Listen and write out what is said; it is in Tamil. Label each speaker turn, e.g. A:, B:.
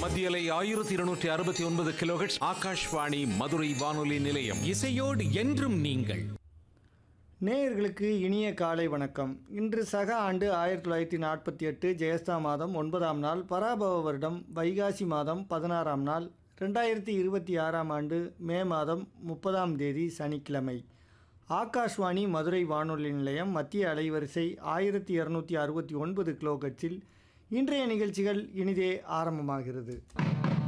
A: மத்தியலை ஆயிரத்தி இருநூற்றி அறுபத்தி ஒன்பது கிலோஹெட்ஸ் ஆகாஷ்வாணி மதுரை வானொலி நிலையம்
B: இசையோடு என்றும் நீங்கள்
C: நேயர்களுக்கு இனிய காலை வணக்கம் இன்று சக ஆண்டு ஆயிரத்தி தொள்ளாயிரத்தி நாற்பத்தி எட்டு ஜெயஸ்தா மாதம் ஒன்பதாம் நாள் பராபவ வருடம் வைகாசி மாதம் பதினாறாம் நாள் ரெண்டாயிரத்தி இருபத்தி ஆறாம் ஆண்டு மே மாதம் முப்பதாம் தேதி சனிக்கிழமை ஆகாஷ்வாணி மதுரை வானொலி நிலையம் மத்திய அலைவரிசை ஆயிரத்தி இரநூத்தி அறுபத்தி ஒன்பது கிலோகட்ஸில் இன்றைய நிகழ்ச்சிகள் இனிதே ஆரம்பமாகிறது